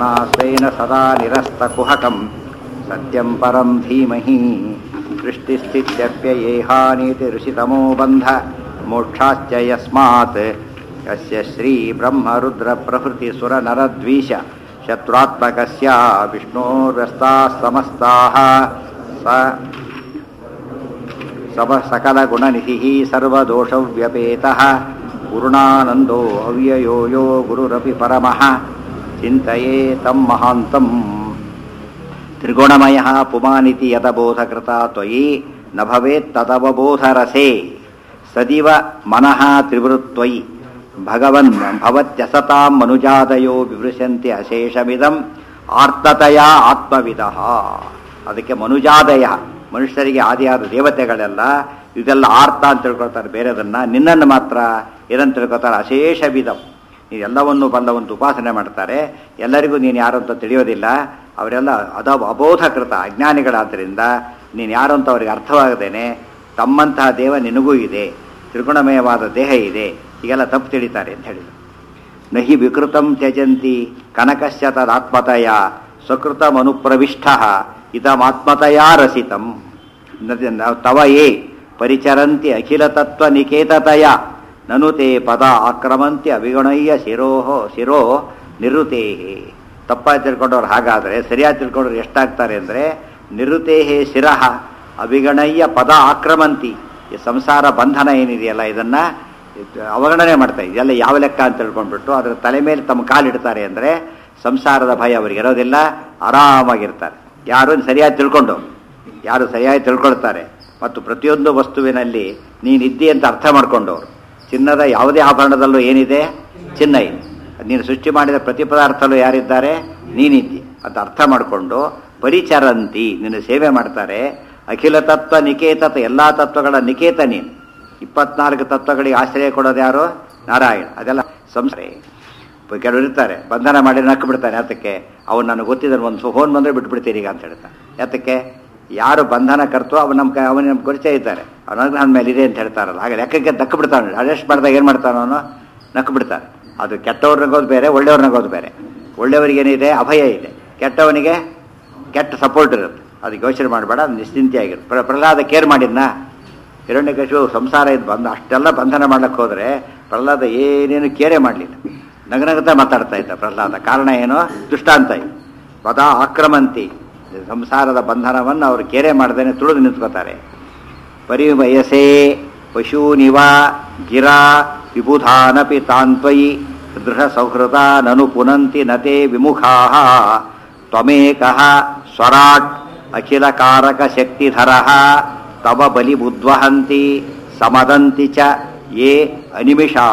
ध्यानास्तेन सदा निरस्तकुहकं सत्यं परं धीमहि सृष्टिस्थित्यप्ययेहानीति ऋषितमो बन्ध मोक्षाश्च यस्मात् यस्य श्रीब्रह्मरुद्रप्रभृतिसुरनरद्वीष शत्रुत्मकस्य विष्णोर्व्यस्ताः समस्ताः स सब सकलगुणनिधिः सर्वदोषव्यपेतः पूर्णानन्दो अव्ययो यो गुरुरपि परमः चिन्तये तं महान्तम् त्रिगुणमयः पुमानिति यदबोधकृता त्वयि न भवेत्तदवबोधरसे सदिव मनः त्रिवृत्त्वयि भगवन् भवत्यसतां मनुजादयो ವಿವೃಶಂತಿ ಅಶೇಷಮಿದಂ ಆರ್ತತಯ ಆತ್ಮವಿದಃ ಅದಕ್ಕೆ ಮನುಜಾದಯ ಮನುಷ್ಯರಿಗೆ ಆದಿಯಾದ ದೇವತೆಗಳೆಲ್ಲ ಇದೆಲ್ಲ ಆರ್ತ ಅಂತ ತಿಳ್ಕೊಳ್ತಾರೆ ಬೇರೆದನ್ನ ನಿನ್ನನ್ನು ಮಾತ್ರ ಏನಂತ ತಿಳ್ಕೊತಾರೆ ಅಶೇಷ ವಿಧಂ ನೀವೆಲ್ಲವನ್ನು ಬಲ್ಲವಂತ ಉಪಾಸನೆ ಮಾಡ್ತಾರೆ ಎಲ್ಲರಿಗೂ ನೀನು ಯಾರು ಅಂತ ತಿಳಿಯೋದಿಲ್ಲ ಅವರೆಲ್ಲ ಅದ ಅಬೋಧಕೃತ ಅಜ್ಞಾನಿಗಳಾದ್ದರಿಂದ ನೀನು ಯಾರು ಅಂತ ಅವರಿಗೆ ಅರ್ಥವಾಗದೇನೆ ತಮ್ಮಂತಹ ದೇವ ನಿನಗೂ ಇದೆ ತ್ರಿಗುಣಮಯವಾದ ದೇಹ ಇದೆ ಹೀಗೆಲ್ಲ ತಪ್ಪು ತಿಳಿತಾರೆ ಅಂತ ಹೇಳಿದರು ನಹಿ ವಿಕೃತಂ ತ್ಯಜಂತಿ ಕನಕಶ್ಚ ತದಾತ್ಮತಯ ಸ್ವಕೃತಮನುಪ್ರವಿಷ್ಟ ಇದಮಾತ್ಮತಯ ರಸಿತಂ ತವ ಯೇ ಪರಿಚರಂತಿ ಅಖಿಲ ತತ್ವ ನಿಕೇತತಯ ನನು ತೇ ಪದ ಆಕ್ರಮಂತಿ ಅವಿಗಣಯ್ಯ ಶಿರೋ ಶಿರೋ ನಿರುತೇಹೇ ತಪ್ಪಾಗಿ ತಿಳ್ಕೊಂಡವ್ರು ಹಾಗಾದರೆ ಸರಿಯಾಗಿ ತಿಳ್ಕೊಂಡ್ರು ಎಷ್ಟಾಗ್ತಾರೆ ಅಂದರೆ ನಿರುತೇಹೇ ಶಿರಃ ಅವಿಗಣಯ್ಯ ಪದ ಆಕ್ರಮಂತಿ ಈ ಸಂಸಾರ ಬಂಧನ ಏನಿದೆಯಲ್ಲ ಇದನ್ನು ಅವಗಣನೆ ಮಾಡ್ತಾರೆ ಇದೆಲ್ಲ ಯಾವ ಲೆಕ್ಕ ಅಂತ ತಿಳ್ಕೊಂಡ್ಬಿಟ್ಟು ಅದರ ತಲೆ ಮೇಲೆ ತಮ್ಮ ಕಾಲಿಡ್ತಾರೆ ಅಂದರೆ ಸಂಸಾರದ ಭಯ ಅವರಿಗೆ ಇರೋದಿಲ್ಲ ಆರಾಮಾಗಿರ್ತಾರೆ ಯಾರು ಸರಿಯಾಗಿ ತಿಳ್ಕೊಂಡು ಯಾರು ಸರಿಯಾಗಿ ತಿಳ್ಕೊಳ್ತಾರೆ ಮತ್ತು ಪ್ರತಿಯೊಂದು ವಸ್ತುವಿನಲ್ಲಿ ನೀನಿದ್ದಿ ಅಂತ ಅರ್ಥ ಮಾಡ್ಕೊಂಡವರು ಚಿನ್ನದ ಯಾವುದೇ ಆಭರಣದಲ್ಲೂ ಏನಿದೆ ಚಿನ್ನ ಇದೆ ನೀನು ಸೃಷ್ಟಿ ಮಾಡಿದ ಪ್ರತಿ ಪದಾರ್ಥಲ್ಲೂ ಯಾರಿದ್ದಾರೆ ನೀನಿದ್ದಿ ಅಂತ ಅರ್ಥ ಮಾಡಿಕೊಂಡು ಪರಿಚರಂತಿ ನಿನ್ನ ಸೇವೆ ಮಾಡ್ತಾರೆ ಅಖಿಲ ತತ್ವ ನಿಕೇತತ ಎಲ್ಲ ತತ್ವಗಳ ನಿಕೇತ ನೀನು ಇಪ್ಪತ್ನಾಲ್ಕು ತತ್ವಗಳಿಗೆ ಆಶ್ರಯ ಕೊಡೋದು ಯಾರು ನಾರಾಯಣ ಅದೆಲ್ಲ ಸಂಸ್ಥೆ ಕೆಲವರು ಇರ್ತಾರೆ ಬಂಧನ ಮಾಡಿ ನಕ್ಕು ಬಿಡ್ತಾನೆ ಯಾತಕ್ಕೆ ಅವ್ನು ನನಗೆ ಗೊತ್ತಿದ್ದಾನೆ ಒಂದು ಫೋನ್ ಬಂದರೆ ಬಿಟ್ಬಿಡ್ತೀರಿ ಈಗ ಅಂತ ಹೇಳ್ತಾನೆ ಯಾತಕ್ಕೆ ಯಾರು ಬಂಧನ ಕರ್ತೋ ಅವನು ನಮ್ಮ ಅವನು ನಮ್ಗೆ ಪರಿಚಯ ಇದ್ದಾರೆ ಅವನ ನನ್ನ ಮೇಲೆ ಇದೆ ಅಂತ ಹೇಳ್ತಾರಲ್ಲ ಹಾಗೆ ಲೆಕ್ಕಕ್ಕೆ ದಕ್ಕು ಬಿಡ್ತಾನೆ ಅರೆಸ್ಟ್ ಮಾಡಿದಾಗ ಏನು ಮಾಡ್ತಾನೆ ಅವನು ನಕ್ಕು ಬಿಡ್ತಾನೆ ಅದು ಕೆಟ್ಟವ್ರನ್ನಗೋದು ಬೇರೆ ಒಳ್ಳೆಯವ್ರನ್ನಗೋದು ಬೇರೆ ಒಳ್ಳೆಯವರಿಗೆ ಏನಿದೆ ಅಭಯ ಇದೆ ಕೆಟ್ಟವನಿಗೆ ಕೆಟ್ಟ ಸಪೋರ್ಟ್ ಇರುತ್ತೆ ಅದಕ್ಕೆ ಯೋಚನೆ ಮಾಡಬೇಡ ನಿಶ್ಚಿಂತೆಯಾಗಿರುತ್ತೆ ಪ್ರ ಪ್ರಹ್ಲಾದ ಕೇರ್ ಮಾಡಿದ್ನಾ ಹಿರಣ್ಯಕಶು ಸಂಸಾರ ಇದು ಬಂದು ಅಷ್ಟೆಲ್ಲ ಬಂಧನ ಮಾಡ್ಲಿಕ್ಕೆ ಹೋದರೆ ಪ್ರಹ್ಲಾದ ಏನೇನು ಕೇರೆ ಮಾಡಲಿಲ್ಲ ನಗನಗತ ಮಾತಾಡ್ತಾ ಇದ್ದ ಪ್ರಹ್ಲಾದ ಕಾರಣ ಏನು ದುಷ್ಟಾಂತ ಇದು ಪದ ಆಕ್ರಮಂತಿ ಸಂಸಾರದ ಬಂಧನವನ್ನು ಅವರು ಕೇರೆ ಮಾಡ್ದೇನೆ ತುಳಿದು ನಿಂತ್ಕೋತಾರೆ ಪರಿವಯಸೇ ಪಶೂನಿವ ಗಿರಾ ವಿಬುಧಾನಪಿ ತಾಂತ್ವಯಿ ದೃಢ ಸೌಹೃದ ನನು ಪುನಂತಿ ನತೆ ವಿಮುಖಾ ತ್ವಮೇಕಃ ಸ್ವರಾಟ್ ಅಖಿಲ ಕಾರಕ ಶಕ್ತಿಧರ ತವ ಬಲಿ ಬುದ್ವಹಂತಿ ಸಮದಂತಿ ಚ ಯೇ ಅನಿಮಿಷಾ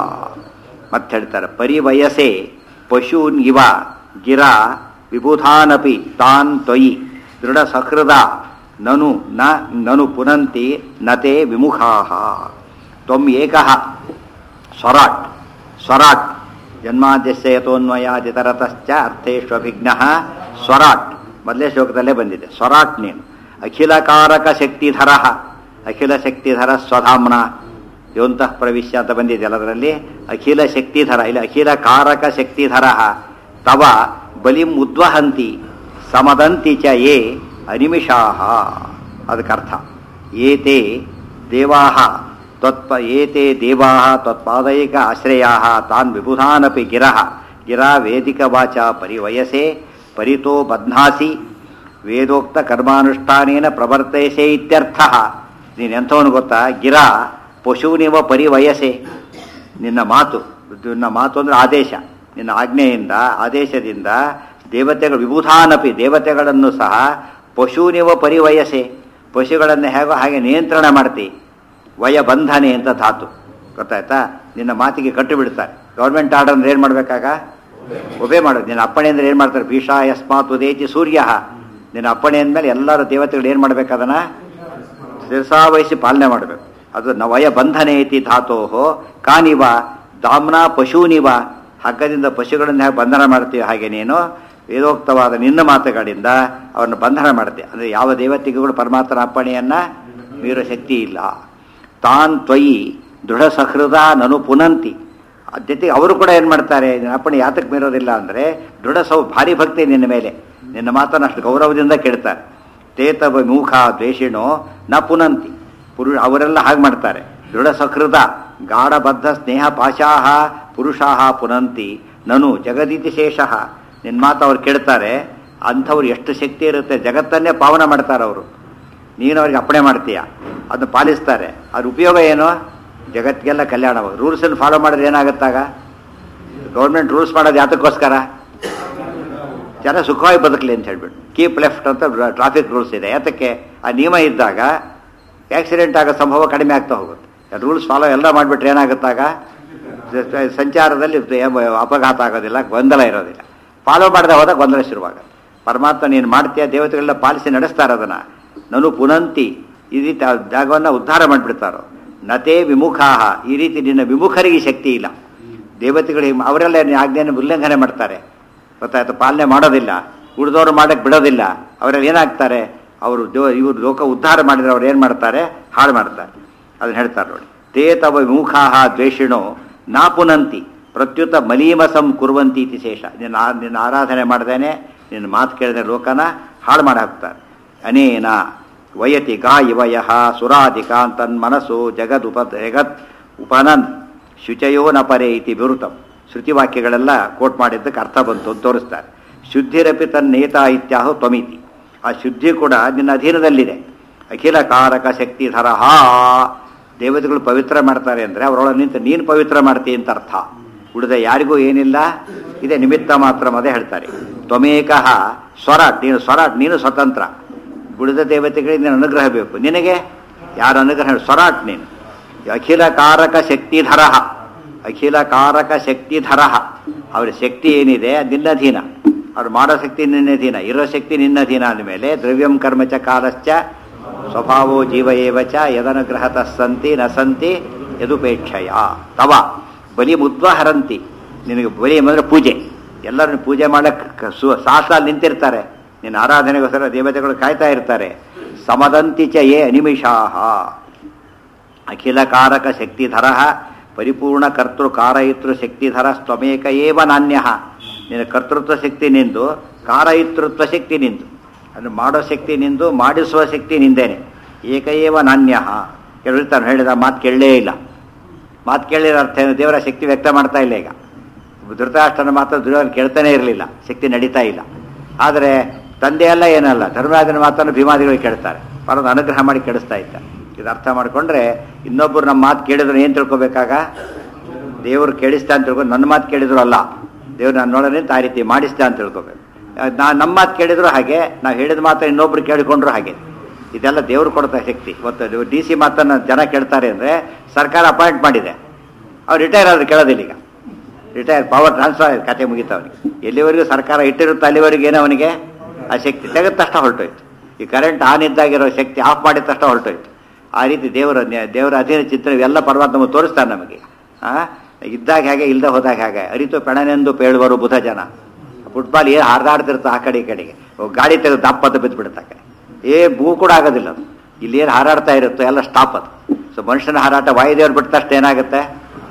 ಮತ್ತೆ ಹೇಳ್ತಾರೆ ಪರಿವಯಸೆ ಪಶೂನ್ ಇವ ಗಿರ ವಿಬುಧಾನಪಿ ತಾನ್ ತ್ವಯಿ ದೃಢ ಸಹೃದ ನನು ನ ನನು ಪುನಂತಿ ನತೆ ವಿಮುಖಾ ತ್ವಂ ಏಕಃ ಸ್ವರಾಟ್ ಸ್ವರಾಟ್ ಜನ್ಮಾದ್ಯಸ್ಯ ಯಥೋನ್ವಯಾದಿತರತಶ್ಚ ಅರ್ಥೇಶ್ವಭಿಘ್ನ ಸ್ವರಾಟ್ ಮೊದಲೇ ಶ್ಲೋಕದಲ್ಲೇ ಬಂದಿದೆ ಸ್ವರಾಟ್ ನೀನು ಅಖಿಲಕಾರಕ ಶಕ್ತಿಧರ ಅಖಿಲ ಶಕ್ತಿಧರ ಸ್ವಧಾಮ್ನ ಯೋಂತಃ ಪ್ರವಿಶ್ಯ ಅಂತ ಬಂದಿದೆ ಅದರಲ್ಲಿ ಅಖಿಲ ಶಕ್ತಿಧರ ಇಲ್ಲಿ ಅಖಿಲ ಕಾರಕ ಶಕ್ತಿಧರ ತವ ಬಲಿಂ ಉದ್ವಹಂತಿ ಸಮದಂತಿ ಚ ಯೇ ಅನಿಮಿಷಾ ಅದಕ್ಕರ್ಥ ಏತೆ ದೇವಾ ತ್ವತ್ಪ ಏತೆ ದೇವಾ ತ್ವತ್ಪಾದೈಕ ಆಶ್ರಯಾ ತಾನ್ ವಿಬುಧಾನಪಿ ಗಿರಃ ಗಿರಾ ವೇದಿಕವಾಚ ಪರಿವಯಸೆ ಪರಿತೋ ಬಧ್ನಾಸಿ ವೇದೋಕ್ತ ಕರ್ಮಾನುಷ್ಠಾನೇನ ಪ್ರವರ್ತಯಸೆ ಇತ್ಯರ್ಥ ನೀನು ಎಂಥವನು ಗೊತ್ತಾ ಗಿರ ಪಶುನಿವ ಪರಿವಯಸೆ ನಿನ್ನ ಮಾತು ನಿನ್ನ ಮಾತು ಅಂದರೆ ಆದೇಶ ನಿನ್ನ ಆಜ್ಞೆಯಿಂದ ಆದೇಶದಿಂದ ದೇವತೆಗಳು ವಿಭೂಧಾನಪಿ ದೇವತೆಗಳನ್ನು ಸಹ ಪಶುನಿವ ಪರಿವಯಸೆ ಪಶುಗಳನ್ನು ಹೇಗೋ ಹಾಗೆ ನಿಯಂತ್ರಣ ಮಾಡ್ತಿ ವಯ ಬಂಧನೆ ಅಂತ ಧಾತು ಗೊತ್ತಾಯ್ತಾ ನಿನ್ನ ಮಾತಿಗೆ ಕಟ್ಟು ಬಿಡ್ತಾರೆ ಗೌರ್ಮೆಂಟ್ ಆರ್ಡರ್ ಅಂದ್ರೆ ಏನು ಮಾಡಬೇಕಾಗ ಒಬೇ ಮಾಡೋದು ನಿನ್ನ ಅಪ್ಪಣೆ ಅಂದ್ರೆ ಏನು ಮಾಡ್ತಾರೆ ಭೀಷಾ ಯಸ್ಮಾತ್ ಉದೇತಿ ಸೂರ್ಯ ನಿನ್ನ ಅಪ್ಪಣೆ ಅಂದಮೇಲೆ ಎಲ್ಲರ ದೇವತೆಗಳು ಏನು ಮಾಡ್ಬೇಕು ಅದನ್ನು ಶಿರಸಾವಹಿಸಿ ಪಾಲನೆ ಮಾಡಬೇಕು ಅದು ನವಯ ಬಂಧನೆ ಐತಿ ಧಾತೋಹೋ ಕಾನಿವ ದಾಮ್ನಾ ಪಶೂನಿವ ಹಗ್ಗದಿಂದ ಪಶುಗಳನ್ನು ಹೇಗೆ ಬಂಧನ ಮಾಡ್ತೀವಿ ಹಾಗೆ ನೀನು ವೇದೋಕ್ತವಾದ ನಿನ್ನ ಮಾತುಗಳಿಂದ ಅವರನ್ನು ಬಂಧನ ಮಾಡ್ತೀವಿ ಅಂದರೆ ಯಾವ ದೇವತೆಗಳು ಪರಮಾತ್ಮನ ಅಪ್ಪಣೆಯನ್ನು ಮೀರೋ ಶಕ್ತಿ ಇಲ್ಲ ತಾನ್ ತ್ವಯಿ ದೃಢ ಸಹೃದ ನನು ಪುನಂತಿ ಅದ್ ಜೊತೆಗೆ ಅವರು ಕೂಡ ಏನು ಮಾಡ್ತಾರೆ ನಿನ್ನ ಅಪ್ಪಣೆ ಯಾತಕ್ಕೆ ಮೀರೋದಿಲ್ಲ ಅಂದರೆ ದೃಢ ಸೌ ಭಾರಿ ಭಕ್ತಿ ನಿನ್ನ ಮೇಲೆ ನಿನ್ನ ಮಾತನ್ನು ಅಷ್ಟು ಗೌರವದಿಂದ ಕೇಳ್ತಾರೆ ತೇತವ ಮೂಖ ದ್ವೇಷಿಣೋ ನ ಪುನಂತಿ ಪುರು ಅವರೆಲ್ಲ ಹಾಗೆ ಮಾಡ್ತಾರೆ ದೃಢ ಸಕೃತ ಗಾಢಬದ್ಧ ಸ್ನೇಹ ಪಾಶಾಹ ಪುರುಷಾಹ ಪುನಂತಿ ನನು ಜಗದಿತಿ ಶೇಷಃ ನಿನ್ನ ಮಾತು ಅವ್ರು ಕೇಳ್ತಾರೆ ಅಂಥವ್ರು ಎಷ್ಟು ಶಕ್ತಿ ಇರುತ್ತೆ ಜಗತ್ತನ್ನೇ ಪಾವನ ಮಾಡ್ತಾರೆ ಅವರು ನೀನು ಅವ್ರಿಗೆ ಅಪ್ಪಣೆ ಮಾಡ್ತೀಯ ಅದನ್ನ ಪಾಲಿಸ್ತಾರೆ ಅದ್ರ ಉಪಯೋಗ ಏನು ಜಗತ್ತಿಗೆಲ್ಲ ಕಲ್ಯಾಣ ರೂಲ್ಸನ್ನು ಫಾಲೋ ಮಾಡಿದ್ರೆ ಏನಾಗುತ್ತಾಗ ಗೌರ್ಮೆಂಟ್ ರೂಲ್ಸ್ ಮಾಡೋದು ಯಾತಕ್ಕೋಸ್ಕರ ಜನ ಸುಖವಾಗಿ ಬದುಕಲಿ ಅಂತ ಹೇಳ್ಬಿಟ್ಟು ಕೀಪ್ ಲೆಫ್ಟ್ ಅಂತ ಟ್ರಾಫಿಕ್ ರೂಲ್ಸ್ ಇದೆ ಯಾತಕ್ಕೆ ಆ ನಿಯಮ ಇದ್ದಾಗ ಆಕ್ಸಿಡೆಂಟ್ ಆಗೋ ಸಂಭವ ಕಡಿಮೆ ಆಗ್ತಾ ಹೋಗುತ್ತೆ ರೂಲ್ಸ್ ಫಾಲೋ ಎಲ್ಲ ಮಾಡಿಬಿಟ್ರೆ ಏನಾಗುತ್ತಾಗ ಸ- ಸಂಚಾರದಲ್ಲಿ ಏ- ಅಪಘಾತ ಆಗೋದಿಲ್ಲ ಗೊಂದಲ ಇರೋದಿಲ್ಲ ಫಾಲೋ ಮಾಡದೆ ಹೋದಾಗ ಗೊಂದಲ ಶುರುವಾಗುತ್ತೆ ಪರಮಾತ್ಮ ನೀನು ಮಾಡ್ತೀಯ ದೇವತೆಗಳೆಲ್ಲ ಪಾಲಿಸಿ ನಡೆಸ್ತಾರೆ ಅದನ್ನ ನನು ಪುನಂತಿ ಈ ರೀತಿ ಆ ಜಾಗವನ್ನು ಉದ್ಧಾರ ಮಾಡಿಬಿಡ್ತಾರೋ ನತೇ ವಿಮುಖಾಹ ಈ ರೀತಿ ನಿನ್ನ ವಿಮುಖರಿಗೆ ಶಕ್ತಿ ಇಲ್ಲ ದೇವತೆಗಳಿಗೆ ಅವರೆಲ್ಲ ನಿನ್ನ ಆಜ್ಞೆಯನ್ನು ಉಲ್ಲಂಘನೆ ಮಾಡ್ತಾರೆ ಗೊತ್ತಾಯ್ತು ಪಾಲನೆ ಮಾಡೋದಿಲ್ಲ ಉಳಿದವರು ಮಾಡಕ್ಕೆ ಬಿಡೋದಿಲ್ಲ ಅವರೆಲ್ಲ ಏನಾಗ್ತಾರೆ ಅವರು ದೋ- ಇವರು ಲೋಕ ಉದ್ಧಾರ ಮಾಡಿದ್ರೆ ಅವ್ರು ಏನು ಮಾಡ್ತಾರೆ ಹಾಳು ಮಾಡ್ತಾರೆ ಅದನ್ನ ಹೇಳ್ತಾರೆ ನೋಡಿ ತೇ ತವ ವಿಮುಖಾಹ ದ್ವೇಷಿಣೋ ನಾ ಪುನಂತಿ ಪ್ರತ್ಯುತ ಮಲೀಮಸಂ ಕುರುವಂತಿ ಇತಿ ಶೇಷ ನಿನ್ನ ಆ- ನಿನ್ನ ಆರಾಧನೆ ಮಾಡ್ದೇನೆ ನಿನ್ನ ಮಾತು ಕೇಳಿದ್ರೆ ಲೋಕನ ಹಾಳು ಮಾಡಿ ಹಾಕ್ತಾರೆ ಅನೇನ ವಯತಿ ಗಾ ಇವಯ ಸುರಾಧಿಕಾಂತನ್ ಮನಸ್ಸು ಜಗದುಪ ಜಗತ್ ಉಪನನ್ ಶುಚಯೋ ನ ಪರೆ ಇತಿ ವಿರುತಂ ಶ್ರುತಿವಾಕ್ಯಗಳೆಲ್ಲ ಕೋಟ್ ಮಾಡಿದ್ದಕ್ಕೆ ಅರ್ಥ ಬಂತು ಅಂತ ತೋರಿಸ್ತಾರೆ ಶುದ್ಧಿರಪಿ ತನ್ನೇತ ಇತ್ಯಾಹು ತ್ವಮಿತಿ ಆ ಶುದ್ಧಿ ಕೂಡ ನಿನ್ನ ಅಧೀನದಲ್ಲಿದೆ ಅಖಿಲ ಕಾರಕ ಶಕ್ತಿಧರ ದೇವತೆಗಳು ಪವಿತ್ರ ಮಾಡ್ತಾರೆ ಅಂದರೆ ಅವರೊಳಗೆ ನಿಂತು ನೀನು ಪವಿತ್ರ ಮಾಡ್ತೀಯ ಅಂತ ಅರ್ಥ ಉಳಿದ ಯಾರಿಗೂ ಏನಿಲ್ಲ ಇದೆ ನಿಮಿತ್ತ ಮಾತ್ರ ಅದೇ ಹೇಳ್ತಾರೆ ತ್ವಮೇಕಃ ಸ್ವರಾಟ್ ನೀನು ಸ್ವರಾಟ್ ನೀನು ಸ್ವತಂತ್ರ ಉಳಿದ ದೇವತೆಗಳಿಗೆ ನಿನ್ನ ಅನುಗ್ರಹ ಬೇಕು ನಿನಗೆ ಯಾರ ಅನುಗ್ರಹ ಸ್ವರಾಟ್ ನೀನು ಅಖಿಲ ಕಾರಕ ಶಕ್ತಿಧರ ಅಖಿಲ ಕಾರಕ ಶಕ್ತಿಧರ ಅವರ ಶಕ್ತಿ ಏನಿದೆ ಅದು ನಿನ್ನ ಅಧೀನ ಅವ್ರು ಮಾಡೋ ಶಕ್ತಿ ನಿನ್ನ ಅಧೀನ ಇರೋ ಶಕ್ತಿ ನಿನ್ನ ಅಧೀನ ಅಂದಮೇಲೆ ದ್ರವ್ಯಂ ಕರ್ಮಚ ಕಾಲಶ್ಚ ಸ್ವಭಾವೋ ಜೀವ ಏವ ಚ ಯದನುಗ್ರಹತ ಸಂತಿ ನ ಸಂತಿ ಯದುಪೇಕ್ಷಯ ತವ ಬಲಿ ಮುದ್ವ ಹರಂತಿ ನಿನಗೆ ಬಲಿ ಅಂದರೆ ಪೂಜೆ ಎಲ್ಲರನ್ನು ಪೂಜೆ ಮಾಡಕ್ಕೆ ಸು ಸಾಕ್ಷಾತ್ ನಿಂತಿರ್ತಾರೆ ನಿನ್ನ ಆರಾಧನೆಗೋಸ್ಕರ ದೇವತೆಗಳು ಕಾಯ್ತಾ ಇರ್ತಾರೆ ಸಮದಂತಿ ಚ ಯೇ ಅನಿಮಿಷಾಹ ಅಖಿಲ ಕಾರಕ ಶಕ್ತಿಧರ ಪರಿಪೂರ್ಣ ಕರ್ತೃ ಕಾರಯಿತೃ ಶಕ್ತಿಧರ ಸ್ವಮೇಕ ಏವ ನಾಣ್ಯ ನಿನ್ನ ಕರ್ತೃತ್ವ ಶಕ್ತಿ ನಿಂದು ಕಾರಯಿತೃತ್ವ ಶಕ್ತಿ ನಿಂದು ಅದನ್ನು ಮಾಡೋ ಶಕ್ತಿ ನಿಂದು ಮಾಡಿಸುವ ಶಕ್ತಿ ನಿಂದೇನೆ ಏಕಏವ ನಾಣ್ಯ ಕೆಲವರು ತಾನು ಹೇಳಿದ ಮಾತು ಕೇಳಲೇ ಇಲ್ಲ ಮಾತು ಕೇಳಿರೋ ಅರ್ಥ ಏನು ದೇವರ ಶಕ್ತಿ ವ್ಯಕ್ತ ಮಾಡ್ತಾ ಇಲ್ಲ ಈಗ ಧೃತರಾಷ್ಟ್ರನ ಮಾತ್ರ ದುರ್ಯೋಧನ ಕೇಳ್ತಾನೆ ಇರಲಿಲ್ಲ ಶಕ್ತಿ ನಡೀತಾ ಇಲ್ಲ ಆದರೆ ತಂದೆ ಎಲ್ಲ ಏನಲ್ಲ ಧರ್ಮರಾಜನ ಮಾತನ್ನು ಭೀಮಾದಿಗಳು ಕೇಳ್ತಾರೆ ಪರದ ಅನುಗ್ರಹ ಮಾಡಿ ಕೆಡಿಸ್ತಾ ಇದ್ದ ಇದು ಅರ್ಥ ಮಾಡಿಕೊಂಡ್ರೆ ಇನ್ನೊಬ್ಬರು ನಮ್ಮ ಮಾತು ಕೇಳಿದ್ರು ಏನು ತಿಳ್ಕೊಬೇಕಾಗ ದೇವರು ಕೇಳಿಸ್ತಾ ಅಂತ ತಿಳ್ಕೊಂಡು ನನ್ನ ಮಾತು ಕೇಳಿದ್ರು ಅಲ್ಲ ದೇವ್ರು ನಾನು ನೋಡೋಣ ಆ ರೀತಿ ಮಾಡಿಸ್ತಾ ಅಂತ ತಿಳ್ಕೊಬೇಕು ನಾ ನಮ್ಮ ಮಾತು ಕೇಳಿದ್ರು ಹಾಗೆ ನಾವು ಹೇಳಿದ ಮಾತ್ರ ಇನ್ನೊಬ್ರು ಕೇಳಿಕೊಂಡ್ರು ಹಾಗೆ ಇದೆಲ್ಲ ದೇವ್ರು ಕೊಡ್ತಾ ಶಕ್ತಿ ಇವತ್ತು ಡಿ ಸಿ ಮಾತನ್ನು ಜನ ಕೇಳ್ತಾರೆ ಅಂದರೆ ಸರ್ಕಾರ ಅಪಾಯಿಂಟ್ ಮಾಡಿದೆ ಅವ್ರು ರಿಟೈರ್ ಆದ್ರೆ ಕೇಳೋದಿಲ್ಲ ಈಗ ರಿಟೈರ್ ಪವರ್ ಟ್ರಾನ್ಸ್ಫರ್ ಆಯ್ತು ಕತೆ ಮುಗೀತು ಅವನಿಗೆ ಎಲ್ಲಿವರೆಗೂ ಸರ್ಕಾರ ಇಟ್ಟಿರುತ್ತೆ ಅಲ್ಲಿವರೆಗೂ ಏನೋ ಅವನಿಗೆ ಆ ಶಕ್ತಿ ತೆಗೆದ ತಕ್ಷಣ ಹೊರಟೋಯ್ತು ಈ ಕರೆಂಟ್ ಆನ್ ಇದ್ದಾಗಿರೋ ಶಕ್ತಿ ಆಫ್ ಮಾಡಿದ ತಕ್ಷಣ ಹೊರಟೋಯ್ತು ಆ ರೀತಿ ದೇವರ ದೇವರ ಅಧೀನ ಚಿತ್ರ ಇವೆಲ್ಲ ಪರ್ವತ ನಮಗೆ ತೋರಿಸ್ತಾನೆ ನಮಗೆ ಆ ಇದ್ದಾಗ ಹೇಗೆ ಇಲ್ಲದೆ ಹೋದಾಗ ಹೇಗೆ ಅರಿತು ಪೆಣನೆಂದು ಪೇಳುವರು ಬುಧ ಜನ ಫುಟ್ಬಾಲ್ ಏನು ಹಾರ್ದಾಡ್ತಿರ್ತ ಆ ಕಡೆ ಈ ಕಡೆಗೆ ಓ, ಗಾಡಿ ತೆಗೆದು ದಪ್ಪದ ಬಿದ್ದು ಬಿಡುತ್ತೆ ಆ ಕಡೆ ಏ ಭೂ ಕೂಡ ಆಗೋದಿಲ್ಲ ಅದು ಇಲ್ಲಿ ಏನು ಹಾರಾಡ್ತಾ ಇರುತ್ತೋ ಎಲ್ಲ ಸ್ಟಾಪ್ ಅದು ಸೊ ಮನುಷ್ಯನ ಹಾರಾಟ ವಾಯುದೇವ್ರು ಬಿಟ್ಟ ತಕ್ಷಣ ಏನಾಗುತ್ತೆ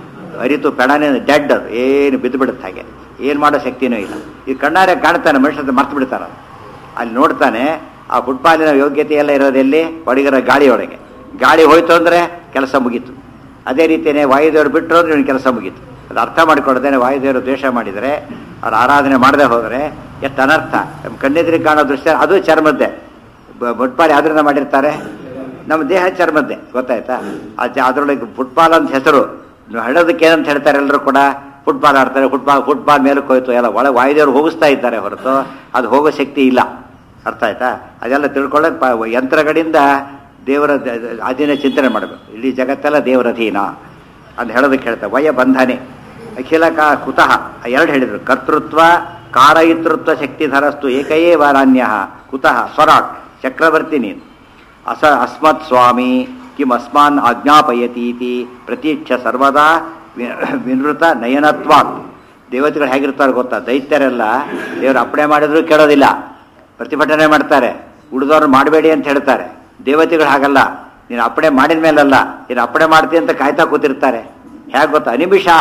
ಅರಿತು ಪೆಣನೆ ಡೆಡ್ ಅದು ಏನು ಬಿದ್ದು ಬಿಡುತ್ತೆ ಹಾಗೆ ಏನು ಮಾಡೋ ಶಕ್ತಿನೂ ಇಲ್ಲ ಈ ಕಣ್ಣಾರೆ ಕಾಣ್ತಾನೆ ಮನುಷ್ಯನ ಮರ್ತು ಬಿಡ್ತಾನೆ ಅದು. ಅಲ್ಲಿ ನೋಡ್ತಾನೆ ಆ ಫುಟ್ಪಾಲಿನ ಯೋಗ್ಯತೆ ಎಲ್ಲ ಇರೋದೆಲ್ಲಿ ಒಳಗಿರೋ ಗಾಳಿಯೊಳಗೆ ಗಾಳಿ ಹೋಯ್ತು ಅಂದರೆ ಕೆಲಸ ಮುಗೀತು ಅದೇ ರೀತಿಯೇ ವಾಯುದೇವರು ಬಿಟ್ಟರು ಅಂದ್ರೆ ಇವ್ನ ಕೆಲಸ ಮುಗೀತು ಅದು ಅರ್ಥ ಮಾಡಿಕೊಳ್ಳದೇನೆ ವಾಯುದೇವರು ದ್ವೇಷ ಮಾಡಿದರೆ ಅವ್ರ ಆರಾಧನೆ ಮಾಡದೆ ಹೋದರೆ ಎಷ್ಟು ಅನರ್ಥ ನಮ್ಮ ಕಣ್ಣೆದುರಿಗೆ ಕಾಣೋ ದೃಶ್ಯ ಅದು ಚರ್ಮದ್ದೇ ಫುಟ್ಪಾಲ್ ಯಾವ್ದ್ರಿಂದ ಮಾಡಿರ್ತಾರೆ ನಮ್ಮ ದೇಹ ಚರ್ಮದ್ದೇ ಗೊತ್ತಾಯ್ತಾ ಆ ಚ- ಅದ್ರೊಳಗೆ ಫುಟ್ಬಾಲ್ ಅಂತ ಹೆಸರು ನೀವು ಹೇಳೋದಕ್ಕೆ ಏನಂತ ಹೇಳ್ತಾರೆ ಎಲ್ಲರೂ ಕೂಡ ಫುಟ್ಬಾಲ್ ಆಡ್ತಾರೆ ಫುಟ್ಬಾಲ್ ಫುಟ್ಬಾಲ್ ಮೇಲಕ್ಕೆ ಹೋಯ್ತು ಎಲ್ಲ ಒಳಗೆ ವಾಯುದೇವರು ಹೋಗಿಸ್ತಾ ಇದ್ದಾರೆ ಹೊರತು ಅದು ಹೋಗೋ ಶಕ್ತಿ ಇಲ್ಲ ಅರ್ಥ ಆಯ್ತಾ ಅದೆಲ್ಲ ತಿಳ್ಕೊಳ್ಳೋಕೆ ಪ ಯಂತ್ರಗಳಿಂದ ದೇವರ ದ- ದ- ಅಧೀನ ಚಿಂತನೆ ಮಾಡಬೇಕು ಇಡೀ ಜಗತ್ತೆಲ್ಲ ದೇವರ ಅಧೀನ ಅಂತ ಹೇಳೋದಕ್ಕೆ ಹೇಳ್ತಾರೆ ವಯ ಬಂಧನೆ ಅಖಿಲ ಕಾ ಕುತಃ ಎರಡು ಹೇಳಿದರು ಕರ್ತೃತ್ವ ಕಾರಯಿತೃತ್ವ ಶಕ್ತಿಧರಸ್ತು ಏಕಯೇ ವಾರಾನ್ಯ ಕುತಃ ಸ್ವರಾಟ್ ಚಕ್ರವರ್ತಿ ನೀನು ಅಸ ಅಸ್ಮತ್ ಸ್ವಾಮಿ ಕಿಂ ಅಸ್ಮಾನ್ ಆಜ್ಞಾಪಯತೀತಿ ಪ್ರತೀಕ್ಷ ಸರ್ವದಾ ವಿ- ವಿನೃತ ನಯನತ್ವಾತ್ ದೇವತೆಗಳು ಹೇಗಿರ್ತಾರೆ ಗೊತ್ತಾ ದೈತ್ಯರೆಲ್ಲ ದೇವರು ಅಪ್ಪಣೆ ಮಾಡಿದ್ರು ಕೇಳೋದಿಲ್ಲ ಪ್ರತಿಭಟನೆ ಮಾಡ್ತಾರೆ ಉಳಿದವ್ರು ಮಾಡಬೇಡಿ ಅಂತ ಹೇಳ್ತಾರೆ ದೇವತೆಗಳು ಹಾಗಲ್ಲ ನೀನು ಅಪ್ಪಣೆ ಮಾಡಿದ ಮೇಲಲ್ಲ ನೀನು ಅಪ್ಪಣೆ ಮಾಡ್ತೀನಿ ಅಂತ ಕಾಯ್ತಾ ಕೂತಿರ್ತಾರೆ ಹೇಗೆ ಗೊತ್ತಾ ಅನಿಮಿಷಾಹ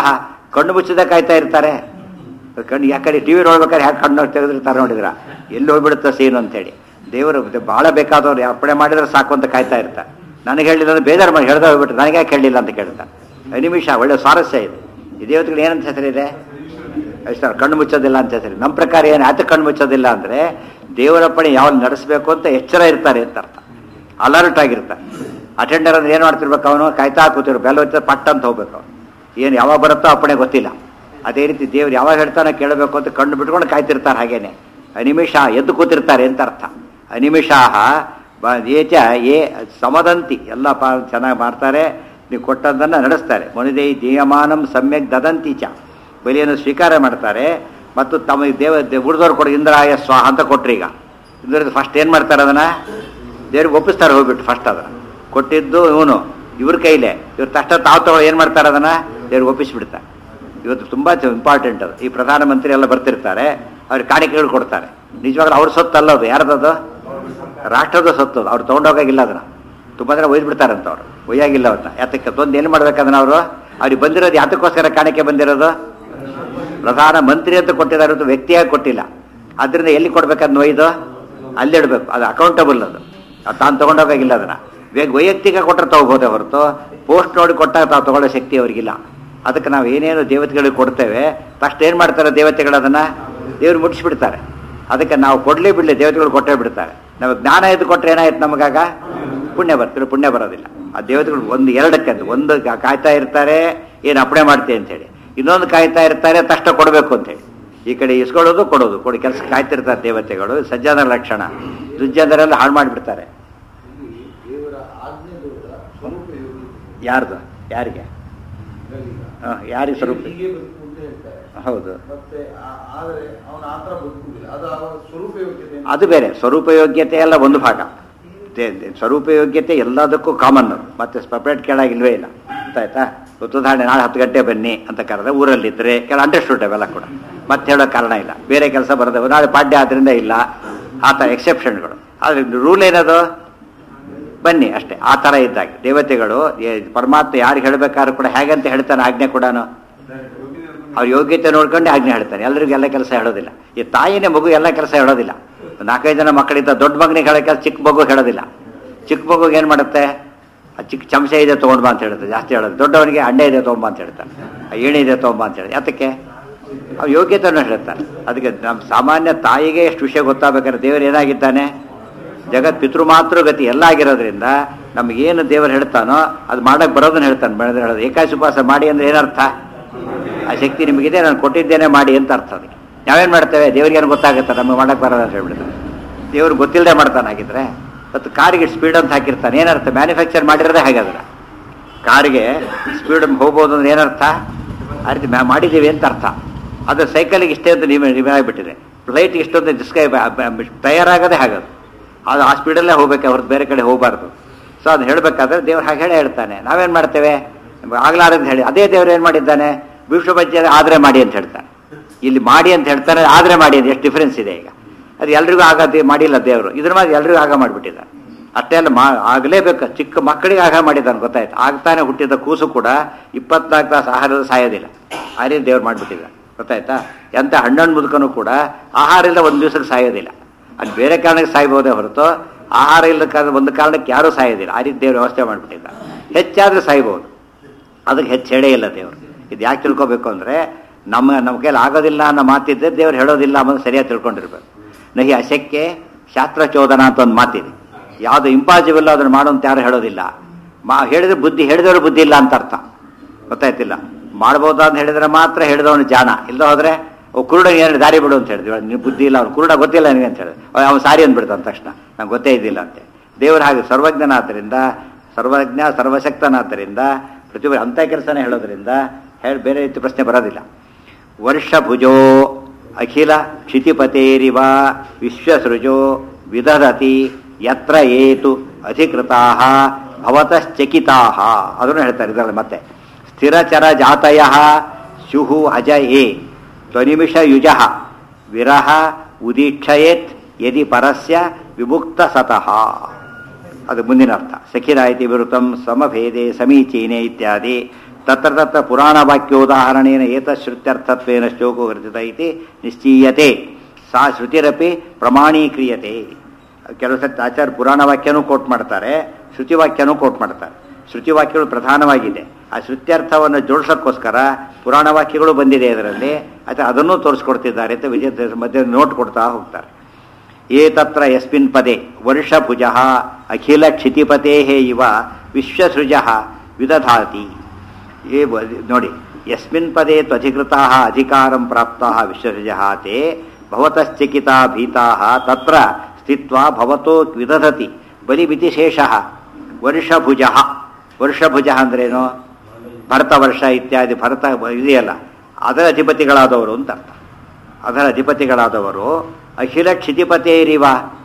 ಕಣ್ಣು ಮುಚ್ಚಿದ ಕಾಯ್ತಾ ಇರ್ತಾರೆ ಕಣ್ಣು ಯಾಕಡೆ ಟಿ ವಿ ನೋಡ್ಬೇಕಾದ್ರೆ ಯಾಕೆ ಕಣ್ಣು ತೆಗೆದಿರ್ತಾರೆ ನೋಡಿದ್ರ ಎಲ್ಲಿ ಹೋಗ್ಬಿಡುತ್ತೆ ಸೀನು ಅಂತೇಳಿ ದೇವರು ಭಾಳ ಬೇಕಾದವ್ರು ಅಪ್ಪಣೆ ಮಾಡಿದ್ರೆ ಸಾಕು ಅಂತ ಕಾಯ್ತಾ ಇರ್ತಾರೆ ನನಗೆ ಹೇಳಿಲ್ಲ ಅಂದ್ರೆ ಬೇಜಾರು ಮಾಡಿ ಹೇಳ್ದೆ ಹೋಗ್ಬಿಟ್ಟು ನನಗೆ ಯಾಕೆ ಹೇಳಿಲ್ಲ ಅಂತ ಕೇಳ್ತಾರೆ ನಿಮಿಷ ಒಳ್ಳೆ ಸ್ವಾರಸ್ಯ ಇದೆ ಈ ದೇವತೆಗಳು ಏನಂತ ಹೆಸರಿದೆ ಸರ್ ಕಣ್ಣು ಮುಚ್ಚೋದಿಲ್ಲ ಅಂತ ಹೆಸರು ನಮ್ಮ ಪ್ರಕಾರ ಏನು ಯಾಕೆ ಕಣ್ಣು ಮುಚ್ಚೋದಿಲ್ಲ ಅಂದರೆ ದೇವರಪ್ಪಣೆ ಯಾವ ನಡೆಸಬೇಕು ಅಂತ ಎಚ್ಚರ ಇರ್ತಾರೆ ಅಂತ ಅರ್ಥ ಅಲರ್ಟ್ ಆಗಿರ್ತಾರೆ ಅಟೆಂಡರ್ ಅಂದ್ರೆ ಏನು ಮಾಡ್ತಿರ್ಬೇಕು ಅವನು ಕಾಯ್ತಾ ಕೂತಿರು ಬೆಲ್ಲ ಹೊತ್ತ ಪಟ್ ಅಂತ ಹೋಗ್ಬೇಕು ಅವನು ಏನು ಯಾವಾಗ ಬರುತ್ತೋ ಅಪ್ಪಣೆ ಗೊತ್ತಿಲ್ಲ ಅದೇ ರೀತಿ ದೇವ್ರು ಯಾವಾಗ ಹೇಳ್ತಾನೆ ಕೇಳಬೇಕು ಅಂತ ಕಣ್ಣು ಬಿಟ್ಕೊಂಡು ಕಾಯ್ತಿರ್ತಾರೆ ಹಾಗೇನೆ ಅನಿಮಿಷ ಎದ್ದು ಕೂತಿರ್ತಾರೆ ಅಂತ ಅರ್ಥ ಅನಿಮಿಷಾಹ ಬ- ಏಚ ಏ ಸಮದಂತಿ ಎಲ್ಲ ಪ ಚೆನ್ನಾಗಿ ಮಾಡ್ತಾರೆ ನೀವು ಕೊಟ್ಟದ್ದನ್ನು ನಡೆಸ್ತಾರೆ ಮನುದೈ ದೀಯಮಾನಂ ಸಮ್ಯಕ್ ದದಂತಿ ಚ ಬಲಿಯನ್ನು ಸ್ವೀಕಾರ ಮಾಡ್ತಾರೆ ಮತ್ತು ತಮ್ಮ ದೇವ ಉಳಿದವ್ರು ಕೊಡ ಇಂದ್ರಾಯ ಸ್ವಾಹ ಅಂತ ಕೊಟ್ರು ಈಗ ಇಂದ್ರ ಫಸ್ಟ್ ಏನು ಮಾಡ್ತಾರೆ ಅದನ್ನು ದೇವ್ರಿಗೆ ಒಪ್ಪಿಸ್ತಾರೆ ಹೋಗ್ಬಿಟ್ಟು ಫಸ್ಟ್ ಅದನ್ನು ಕೊಟ್ಟಿದ್ದು ಇವನು ಇವ್ರ ಕೈಲೇ ಇವ್ರು ತಕ್ಷಣ ತಾವು ತಗೊಳ್ಳೋ ಏನು ಮಾಡ್ತಾರೆ ಅದನ್ನು ದೇವ್ರಿಗೆ ಒಪ್ಪಿಸ್ಬಿಡ್ತಾರೆ ಇವತ್ತು ತುಂಬ ಇಂಪಾರ್ಟೆಂಟ್ ಅದು ಈ ಪ್ರಧಾನಮಂತ್ರಿ ಎಲ್ಲ ಬರ್ತಿರ್ತಾರೆ ಅವ್ರಿಗೆ ಕಾಣಿಕೆಗಳು ಕೊಡ್ತಾರೆ ನಿಜವಾಗ್ಲೂ ಅವ್ರ ಸೊತ್ತು ಅಲ್ಲ ಅದು ಯಾರ್ದದು ರಾಷ್ಟ್ರದ ಸೊತ್ತು ಅದು ಅವ್ರು ತೊಗೊಂಡೋಗಾಗಿಲ್ಲ ಅದನ್ನ ತುಂಬ ಜನ ಒಯ್ದು ಬಿಡ್ತಾರಂತ ಅವ್ರು ಒಯ್ಯಾಗಿಲ್ಲ ಅವನ್ನ ಯಾತಕ್ಕೆ ತೊಂದು ಏನು ಮಾಡ್ಬೇಕದನ್ನ ಅವರು ಅವ್ರಿಗೆ ಬಂದಿರೋದು ಯಾತಕ್ಕೋಸ್ಕರ ಕಾಣಿಕೆ ಬಂದಿರೋದು ಪ್ರಧಾನ ಮಂತ್ರಿ ಅಂತ ಕೊಟ್ಟಿದ್ದಾರೆ ಹೊರತು ವ್ಯಕ್ತಿಯಾಗಿ ಕೊಟ್ಟಿಲ್ಲ ಅದರಿಂದ ಎಲ್ಲಿ ಕೊಡ್ಬೇಕಂದ್ ಒಯ್ದು ಅಲ್ಲಿ ಇಡಬೇಕು ಅದು ಅಕೌಂಟಬಲ್ ಅದು ಅದು ತಾನು ತೊಗೊಂಡೋಗಾಗಿಲ್ಲ ಅದನ್ನ ವೇಗ ವೈಯಕ್ತಿಕ ಕೊಟ್ಟರೆ ತಗೋಬೋದೇ ಹೊರತು ಪೋಸ್ಟ್ ನೋಡಿ ಕೊಟ್ಟಾಗ ತಾವು ತಗೊಳ್ಳೋ ಶಕ್ತಿ ಅವ್ರಿಗಿಲ್ಲ ಅದಕ್ಕೆ ನಾವು ಏನೇನು ದೇವತೆಗಳಿಗೆ ಕೊಡ್ತೇವೆ ತಕ್ಷಣ ಏನು ಮಾಡ್ತಾರೆ ದೇವತೆಗಳು ಅದನ್ನು ದೇವ್ರು ಮುಟ್ಟಿಸ್ಬಿಡ್ತಾರೆ ಅದಕ್ಕೆ ನಾವು ಕೊಡಲಿ ಬಿಡಲಿ ದೇವತೆಗಳು ಕೊಟ್ಟೇ ಬಿಡ್ತಾರೆ ನಾವು ಜ್ಞಾನ ಎದ್ದು ಕೊಟ್ಟರೆ ಏನಾಯ್ತು ನಮಗಾಗ ಪುಣ್ಯ ಬರ್ತಾರೆ ಪುಣ್ಯ ಬರೋದಿಲ್ಲ ಆ ದೇವತೆಗಳು ಒಂದು ಎರಡಕ್ಕೆ ಅಂತ ಒಂದು ಕಾ- ಕಾಯ್ತಾ ಇರ್ತಾರೆ ಏನು ಅಪ್ಪಣೆ ಮಾಡ್ತೀವಿ ಅಂತೇಳಿ ಇನ್ನೊಂದು ಕಾಯ್ತಾ ಇರ್ತಾರೆ ತಕ್ಷಣ ಕೊಡಬೇಕು ಅಂತೇಳಿ ಈ ಕಡೆ ಇಸ್ಕೊಳ್ಳೋದು ಕೊಡೋದು ಕೊಡಿ ಕೆಲಸ ಕಾಯ್ತಿರ್ತಾರೆ ದೇವತೆಗಳು ಸಜ್ಜನರ ಲಕ್ಷಣ ದುರ್ಜನರೆಲ್ಲ ಹಾಳು ಮಾಡಿಬಿಡ್ತಾರೆ ಇಲ್ಲಿ ದೇವರ ಆಜ್ಞೆ ದೂರ ಸ್ವರೂಪ ಯೋಗಿ ಯಾರ್ದು ಯಾರಿಗೆ ಹ, ಯಾರಿಗೆ ಸ್ವರೂಪ ಹೀಗೆ ಬದುಕು ಅಂತ ಹೇಳ್ತಾರೆ ಹೌದು ಮತ್ತೆ ಆ- ಆದರೆ ಅವನ ಆತರ ಬದುಕುವುದಿಲ್ಲ ಅದು ಅವನ ಸ್ವರೂಪ ಯೋಗ್ಯತೆ ಅದು ಬೇರೆ ಸ್ವರೂಪ ಯೋಗ್ಯತೆ ಎಲ್ಲ ಒಂದು ಭಾಗ ದೇ- ದೇ- ಸ್ವರೂಪ ಯೋಗ್ಯತೆ ಎಲ್ಲದಕ್ಕೂ ಕಾಮನ್ ಅದು ಮತ್ತೆ ಸಪ್ರೇಟ್ ಕೆಳಗಿಲ್ವೇ ಇಲ್ಲ ಗೊತ್ತಾಯ್ತಾ ಇವತ್ತು ಉದಾಹರಣೆ ನಾಳೆ ಹತ್ತು ಗಂಟೆ ಬನ್ನಿ ಅಂತ ಕರೆದ್ರೆ ಊರಲ್ಲಿದ್ದರೆ ಕೆಲ ಅಂಡರ್ಸ್ಟುಡ್ ಅವೆಲ್ಲ ಕೂಡ ಮತ್ತೆ ಹೇಳೋ ಕಾರಣ ಇಲ್ಲ ಬೇರೆ ಕೆಲಸ ಬರೋದು ನಾಳೆ ಪಾಡ್ಯ ಆದ್ರಿಂದ ಇಲ್ಲ ಆ ಥರ ಎಕ್ಸೆಪ್ಷನ್ಗಳು ಆದರೆ ರೂಲ್ ಏನದು ಬನ್ನಿ ಅಷ್ಟೇ ಆ ಥರ ಇದ್ದಾಗ ದೇವತೆಗಳು ಏ- ಪರಮಾತ್ಮ ಯಾರಿಗೆ ಹೇಳಬೇಕಾದ್ರೂ ಕೂಡ ಹೇಗಂತ ಹೇಳ್ತಾನೆ ಆಜ್ಞೆ ಕೂಡ ಅವ್ರ ಯೋಗ್ಯತೆ ನೋಡ್ಕೊಂಡು ಆಜ್ಞೆ ಹೇಳ್ತಾನೆ ಎಲ್ರಿಗೂ ಎಲ್ಲ ಕೆಲಸ ಹೇಳೋದಿಲ್ಲ ಈ ತಾಯಿನೇ ಮಗು ಎಲ್ಲ ಕೆಲಸ ಹೇಳೋದಿಲ್ಲ ಒಂದ್ ನಾಲ್ಕೈದು ಜನ ಮಕ್ಕಳಿದ್ದ ದೊಡ್ಡ ಮಗನಿಗೆ ಹೇಳೋ ಕೆಲಸ ಚಿಕ್ಕ ಮಗು ಹೇಳೋದಿಲ್ಲ ಚಿಕ್ಕ ಮಗುಗೆ ಏನು ಮಾಡುತ್ತೆ ಆ ಚಿಕ್ಕ ಚಮಚ ಇದೆ ತೊಗೊಂಡ್ ಬಾ ಅಂತ ಹೇಳುತ್ತೆ ಜಾಸ್ತಿ ಹೇಳೋದು ದೊಡ್ಡವನಿಗೆ ಅಂಡೆ ಇದೆ ತೊಗೊಂಬ ಅಂತ ಹೇಳ್ತಾನೆ ಆ ಏಣಿ ಇದೆ ತೊಗೊಂಬ ಅಂತ ಹೇಳಿ ಯಾತಕ್ಕೆ ಅವ್ರ ಯೋಗ್ಯತೆಯನ್ನು ಹೇಳ್ತಾರೆ ಅದಕ್ಕೆ ನಮ್ಮ ಸಾಮಾನ್ಯ ತಾಯಿಗೆ ಎಷ್ಟು ವಿಷಯ ಗೊತ್ತಾಗಬೇಕಾದ್ರೆ ದೇವರು ಏನಾಗಿದ್ದಾನೆ ಜಗತ್ ಪಿತೃ ಮಾತೃ ಗತಿ ಎಲ್ಲ ಆಗಿರೋದ್ರಿಂದ ನಮಗೇನು ದೇವರು ಹೇಳ್ತಾನೋ ಅದು ಮಾಡಕ್ಕೆ ಬರೋದನ್ನ ಹೇಳ್ತಾನೆ ಬೆಳೆದ್ರೆ ಹೇಳೋದು ಏಕಾಶಿ ಉಪವಾಸ ಮಾಡಿ ಅಂದ್ರೆ ಏನರ್ಥ ಆ ಶಕ್ತಿ ನಿಮಗಿದೆ ನಾನು ಕೊಟ್ಟಿದ್ದೇನೆ ಮಾಡಿ ಅಂತ ಅರ್ಥ ಅದಕ್ಕೆ ನಾವೇನು ಮಾಡ್ತೇವೆ ದೇವ್ರಿಗೇನು ಗೊತ್ತಾಗುತ್ತೆ ನಮಗೆ ಮಾಡಕ್ಕೆ ಬರೋದು ಅಂತ ಹೇಳ್ಬಿಡ್ತಾನೆ ದೇವ್ರು ಗೊತ್ತಿಲ್ಲದೆ ಮಾಡ್ತಾನೆ ಹಾಗಿದ್ರೆ ಮತ್ತು ಕಾರಿಗೆ ಸ್ಪೀಡ್ ಅಂತ ಹಾಕಿರ್ತಾನೆ ಏನರ್ಥ ಮ್ಯಾನುಫ್ಯಾಕ್ಚರ್ ಮಾಡಿರೋದೇ ಹಾಗಾದ್ರೆ ಕಾರಿಗೆ ಸ್ಪೀಡ್ ಹೋಗ್ಬೋದು ಅಂದ್ರೆ ಏನರ್ಥ ಆ ರೀತಿ ಮ್ಯಾ- ಮಾಡಿದ್ದೀವಿ ಅಂತ ಅರ್ಥ ಅದು ಸೈಕಲಿಗೆ ಇಷ್ಟೇ ಅಂತ ನೀವು ನೀವು ಆಗಿಬಿಟ್ಟಿದೆ ಫ್ಲೈಟ್ ಇಷ್ಟೊಂದು ಡಿಸ್ಕೈ ತಯಾರಾಗೋದೇ ಹಾಗದು ಅದು ಆ ಸ್ಪೀಡಲ್ಲೇ ಹೋಗ್ಬೇಕು ಹೊರತು ಬೇರೆ ಕಡೆ ಹೋಗಬಾರ್ದು ಸೊ ಅದು ಹೇಳಬೇಕಾದ್ರೆ ದೇವ್ರು ಹಾಗೆ ಹೇಳೇ ಹೇಳ್ತಾನೆ ನಾವೇನು ಮಾಡ್ತೇವೆ ಆಗ್ಲಾರದು ಹೇಳಿ ಅದೇ ದೇವ್ರು ಏನು ಮಾಡಿದ್ದಾನೆ ವಿಶ್ವ ಬಜ್ಜೆ ಆದರೆ ಮಾಡಿ ಅಂತ ಹೇಳ್ತಾನೆ ಇಲ್ಲಿ ಮಾಡಿ ಅಂತ ಹೇಳ್ತಾನೆ ಆದರೆ ಮಾಡಿ ಅಂತ ಎಷ್ಟು ಡಿಫ್ರೆನ್ಸ್ ಇದೆ ಈಗ ಅದು ಎಲ್ರಿಗೂ ಆಗದೆ ಮಾಡಿಲ್ಲ ದೇವರು ಇದ್ರ ಮೇಲೆ ಎಲ್ರಿಗೂ ಆಗ ಮಾಡಿಬಿಟ್ಟಿದ್ದಾರೆ ಅಷ್ಟೇ ಅಲ್ಲ ಮಾ ಆಗಲೇಬೇಕು ಚಿಕ್ಕ ಮಕ್ಕಳಿಗೆ ಆಗ ಮಾಡಿದ್ದಾನೆ ಗೊತ್ತಾಯ್ತು ಆಗ್ತಾನೆ ಹುಟ್ಟಿದ ಕೂಸು ಕೂಡ ಇಪ್ಪತ್ನಾಲ್ಕು ತಾಸು ಆಹಾರದ ಸಾಯೋದಿಲ್ಲ ಆ ರೀತಿ ದೇವ್ರು ಮಾಡಿಬಿಟ್ಟಿದ್ದಾರೆ ಗೊತ್ತಾಯ್ತಾ ಎಂಥ ಹಣ್ಣಣ್ಣು ಮುದುಕನು ಕೂಡ ಆಹಾರ ಇಲ್ಲ ಒಂದು ದಿವಸಕ್ಕೆ ಸಾಯೋದಿಲ್ಲ ಅದು ಬೇರೆ ಕಾರಣಕ್ಕೆ ಸಾಯ್ಬೋದೇ ಹೊರತು ಆಹಾರ ಇಲ್ಲದ ಕಾರಣ ಒಂದು ಕಾರಣಕ್ಕೆ ಯಾರೂ ಸಾಯೋದಿಲ್ಲ ಆ ರೀತಿ ದೇವ್ರು ವ್ಯವಸ್ಥೆ ಮಾಡಿಬಿಟ್ಟಿದ್ದ ಹೆಚ್ಚಾದ್ರೆ ಸಾಯ್ಬೋದು ಅದಕ್ಕೆ ಹೆಚ್ಚು ಹೇಳೇ ಇಲ್ಲ ದೇವರು ಇದು ಯಾಕೆ ತಿಳ್ಕೊಬೇಕು ಅಂದರೆ ನಮ್ಮ ನಮ್ಮ ಕೈಲಿ ಆಗೋದಿಲ್ಲ ಅನ್ನೋ ಮಾತಿದ್ದರೆ ದೇವ್ರು ಹೇಳೋದಿಲ್ಲ ಅನ್ನೋದು ಸರಿಯಾಗಿ ತಿಳ್ಕೊಂಡಿರ್ಬೇಕು ನಹಿ ಅಶಕ್ಕೆ ಶಾಸ್ತ್ರ ಚೋದನ ಅಂತ ಒಂದು ಮಾತಿದೆ ಯಾವುದು ಇಂಪಾಸಿಬಲ್ ಅದನ್ನು ಮಾಡು ಅಂತ ಯಾರು ಹೇಳೋದಿಲ್ಲ ಮಾ ಹೇಳಿದ್ರೆ ಬುದ್ಧಿ ಹೇಳಿದವರು ಬುದ್ಧಿ ಇಲ್ಲ ಅಂತ ಅರ್ಥ ಗೊತ್ತಾಯ್ತಿಲ್ಲ ಮಾಡ್ಬೋದು ಅಂತ ಹೇಳಿದ್ರೆ ಮಾತ್ರ ಹೇಳಿದವನು ಜಾಣ ಇಲ್ಲ ಹೋದ್ರೆ ಓ ಕುರುಡ ಏನು ದಾರಿ ಬಿಡು ಅಂತ ಹೇಳಿದ್ವಿ ನೀವು ಬುದ್ಧಿ ಇಲ್ಲ ಅವ್ನು ಕುರುಡ ಗೊತ್ತಿಲ್ಲ ನಿನಗೆ ಅಂತ ಹೇಳಿದ್ರೆ ಅವನು ಸಾರಿ ಅಂದ್ಬಿಡ್ತಾನೆ ತಕ್ಷಣ ನಂಗೆ ಗೊತ್ತೇ ಇದ್ದಿಲ್ಲ ಅಂತೆ ದೇವರು ಹಾಗೆ ಸರ್ವಜ್ಞನಾದ್ದರಿಂದ ಸರ್ವಜ್ಞ ಸರ್ವಶಕ್ತನಾದ್ದರಿಂದ ಪ್ರತಿಯೊಬ್ಬರು ಅಂಥ ಕೆಲಸನೇ ಹೇಳೋದ್ರಿಂದ ಹೇಳಿ ಬೇರೆ ರೀತಿ ಪ್ರಶ್ನೆ ಬರೋದಿಲ್ಲ ವರ್ಷಭುಜೋ ಅಖಿಲ ಕ್ಷಿತಿಪತೇರಿವ ವಿಶ್ವಸೃಜೋ ವಿದಧತಿ ಯತ್ರ ಏತು ಅಧಿಕೃತಾ ಭವತಶ್ಚಕಿತಾ ಅದನ್ನು ಹೇಳ್ತಾರೆ ಇದರಲ್ಲಿ ಮತ್ತೆ ಸ್ಥಿರಚರ ಜಾತಯ ಶುಹು ಅಜ ಏ ತ್ವನಿಮಿಷ ಯುಜ ವಿರಹ ಉದೀಕ್ಷಯೇತ್ ಯದಿ ಪರಸ್ಯ ವಿಮುಕ್ತ ಸತಃ ಅದು ಮುಂದಿನ ಅರ್ಥ ಸಖಿರಾಯಿತಿ ವಿರುತಂ ಸಮಭೇದೆ ಸಮೀಚೀನೆ ಇತ್ಯಾದಿ ತತ್ರ ತತ್ರ ಪುರಾಣವಾಕ್ಯೋದಾಹರಣೇನ ಏತಶ್ರುತ್ಯರ್ಥತ್ವೇನ ಶ್ಲೋಕೋ ವರ್ತಿತ ಇತಿ ನಿಶ್ಚೀಯತೆ ಸಾ ಶ್ರುತಿರಪಿ ಪ್ರಮಾಣೀಕ್ರಿಯತೆ ಕೆಲವು ಸತಿ ಆಚಾರ್ಯ ಪುರಾಣ ವಾಕ್ಯನೂ ಕೋಟ್ ಮಾಡ್ತಾರೆ ಶ್ರುತಿ ವಾಕ್ಯನೂ ಕೋಟ್ ಮಾಡ್ತಾರೆ ಶ್ರುತಿ ವಾಕ್ಯಗಳು ಪ್ರಧಾನವಾಗಿದೆ ಆ ಶ್ರುತ್ಯರ್ಥವನ್ನು ಜೋಡಿಸೋಕ್ಕೋಸ್ಕರ ಪುರಾಣ ವಾಕ್ಯಗಳು ಬಂದಿದೆ ಇದರಲ್ಲಿ ಅಥವಾ ಅದನ್ನೂ ತೋರಿಸ್ಕೊಡ್ತಿದ್ದಾರೆ ಅಂತ ವಿಜಯ ಮಧ್ಯೆ ನೋಟ್ ಕೊಡ್ತಾ ಹೋಗ್ತಾರೆ ಏತತ್ರ ಯಸ್ಮಿನ್ ಪದೇ ವರ್ಷಭುಜ ಅಖಿಲ ಕ್ಷಿತಿಪತೆ ಇವ ವಿಶ್ವಸೃಜ ವಿದಧಾತಿ ಏ ವ- ನೋಡಿ ಯಸ್ಮಿನ್ ಪದೇ ತ್ವಧಿಕೃತಾ ಅಧಿಕಾರಂ ಪ್ರಾಪ್ತಾ ವಿಶ್ವಸೃಜ ತೇ ಭವತಶ್ಚಕಿತಾ ಭೀತಾ ತತ್ರ ಸ್ಥಿತ್ವಾ ಭವತೋ ವಿದಧತಿ ಬಲಿಮಿತಿಶೇಷ ವರ್ಷಭುಜ ವರ್ಷಭುಜ ಅಂದ್ರೇನು ಭರತ ವರ್ಷ ಇತ್ಯಾದಿ ಭರತ ಇದೆಯಲ್ಲ ಅದರ ಅಧಿಪತಿಗಳಾದವರು ಅಂತ ಅರ್ಥ ಅದರ ಅಧಿಪತಿಗಳಾದವರು ಅಖಿಲ ಕ್ಷಿತಿಪತೇರಿವ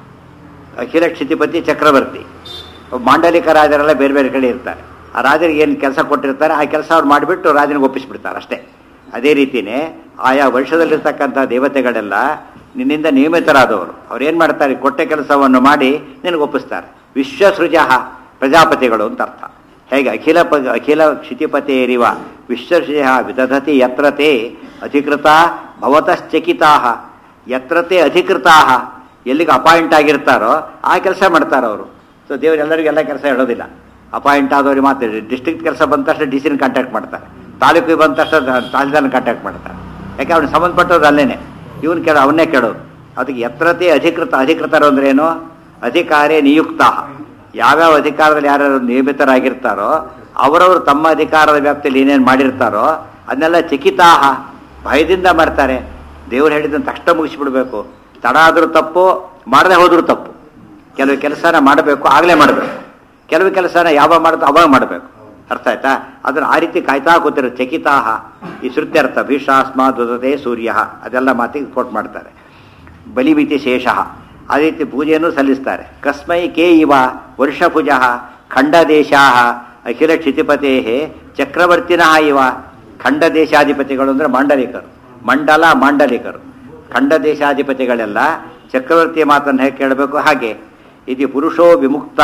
ಅಖಿಲ ಕ್ಷಿತಿಪತಿ ಚಕ್ರವರ್ತಿ ಮಾಂಡಲಿಕ ರಾಜರೆಲ್ಲ ಬೇರೆ ಬೇರೆ ಕಡೆ ಇರ್ತಾರೆ ಆ ರಾಜರಿಗೆ ಏನು ಕೆಲಸ ಕೊಟ್ಟಿರ್ತಾರೆ ಆ ಕೆಲಸ ಅವ್ರು ಮಾಡಿಬಿಟ್ಟು ರಾಜನಿಗೆ ಒಪ್ಪಿಸ್ಬಿಡ್ತಾರೆ ಅಷ್ಟೇ ಅದೇ ರೀತಿಯೇ ಆಯಾ ವರ್ಷದಲ್ಲಿರ್ತಕ್ಕಂಥ ದೇವತೆಗಳೆಲ್ಲ ನಿನ್ನಿಂದ ನಿಯಮಿತರಾದವರು ಅವ್ರು ಏನು ಮಾಡ್ತಾರೆ ಕೊಟ್ಟ ಕೆಲಸವನ್ನು ಮಾಡಿ ನಿನಗೆ ಒಪ್ಪಿಸ್ತಾರೆ ವಿಶ್ವಸೃಜ ಪ್ರಜಾಪತಿಗಳು ಅಂತ ಅರ್ಥ ಹೇಗೆ ಅಖಿಲ ಪ ಅಖಿಲ ಕ್ಷಿತಿಪತೇರಿವ ವಿಶ್ವಸೃಜ ವಿದಧತಿ ಯತ್ರತೆ ಅಧಿಕೃತ ಭವತಶ್ಚಕಿತಾ ಯತ್ರತೆ ಅಧಿಕೃತಾ ಎಲ್ಲಿಗೆ ಅಪಾಯಿಂಟ್ ಆಗಿರ್ತಾರೋ ಆ ಕೆಲಸ ಮಾಡ್ತಾರೆ ಅವರು ಸೊ ದೇವರು ಎಲ್ಲರಿಗೂ ಎಲ್ಲ ಕೆಲಸ ಹೇಳೋದಿಲ್ಲ ಅಪಾಯಿಂಟ್ ಆದವ್ರಿಗೆ ಮಾತ್ರ ಡಿಸ್ಟ್ರಿಕ್ಟ್ ಕೆಲಸ ಬಂದ ತಕ್ಷಣ ಡಿ ಸಿನ ಕಾಂಟ್ಯಾಕ್ಟ್ ಮಾಡ್ತಾರೆ ತಾಲೂಕಿಗೆ ಬಂದ ತಕ್ಷಣ ತಹಸೀಲ್ದಾರ್ನ ಕಾಂಟ್ಯಾಕ್ಟ್ ಮಾಡ್ತಾರೆ ಯಾಕೆ ಅವ್ನಿಗೆ ಸಂಬಂಧಪಟ್ಟವ್ರು ಅಲ್ಲೇನೆ ಇವನು ಕೇಳೋ ಅವನ್ನೇ ಕೇಳೋದು ಅದಕ್ಕೆ ಎತ್ರತೆ ಅಧಿಕೃತ ಅಧಿಕೃತರು ಅಂದ್ರೆ ಏನು ಅಧಿಕಾರೇ ನಿಯುಕ್ತ ಯಾವ್ಯಾವ ಅಧಿಕಾರದಲ್ಲಿ ಯಾರ್ಯಾರು ನಿಯಮಿತರಾಗಿರ್ತಾರೋ ಅವರವರು ತಮ್ಮ ಅಧಿಕಾರದ ವ್ಯಾಪ್ತಿಯಲ್ಲಿ ಏನೇನು ಮಾಡಿರ್ತಾರೋ ಅದನ್ನೆಲ್ಲ ಚಕಿತಾಹ ಭಯದಿಂದ ಮಾಡ್ತಾರೆ ದೇವ್ರು ಹೇಳಿದ್ದನ್ನು ತಕ್ಷಣ ಮುಗಿಸ್ಬಿಡ್ಬೇಕು ತಡ ಆದರೂ ತಪ್ಪು ಮಾಡದೆ ಹೋದ್ರೂ ತಪ್ಪು ಕೆಲವು ಕೆಲಸನ ಮಾಡಬೇಕು ಆಗಲೇ ಮಾಡಬೇಕು ಕೆಲವು ಕೆಲಸನ ಯಾವಾಗ ಮಾಡುತ್ತೋ ಅವಾಗ ಮಾಡಬೇಕು ಅರ್ಥ ಆಯ್ತಾ ಅದನ್ನು ಆ ರೀತಿ ಕಾಯ್ತಾ ಕೂತಿರೋ ಚಕಿತಾಹ ಈ ಶ್ರುತ್ಯರ್ಥ ಭೀಷಾಸ್ಮ ದುದತೆ ಸೂರ್ಯ ಅದೆಲ್ಲ ಮಾತಿಗೆ ಕೋಟ್ ಮಾಡ್ತಾರೆ ಬಲಿಮಿತಿ ಶೇಷ ಆ ರೀತಿ ಪೂಜೆಯನ್ನು ಸಲ್ಲಿಸ್ತಾರೆ ಕಸ್ಮೈ ಕೇ ಇವ ವರ್ಷಭುಜ ಖಂಡದೇಶಾ ಅಖಿಲ ಕ್ಷಿತಿಪತೇ ಚಕ್ರವರ್ತಿನಃ ಇವ ಖಂಡ ದೇಶಾಧಿಪತಿಗಳು ಅಂದರೆ ಮಾಂಡಲಿಕರು ಮಂಡಲ ಮಾಂಡಲಿಕರು ಖಂಡ ದೇಶಾಧಿಪತಿಗಳೆಲ್ಲ ಚಕ್ರವರ್ತಿಯ ಮಾತನ್ನು ಹೇಗೆ ಕೇಳಬೇಕು ಹಾಗೆ ಇದು ಪುರುಷೋ ವಿಮುಕ್ತಾ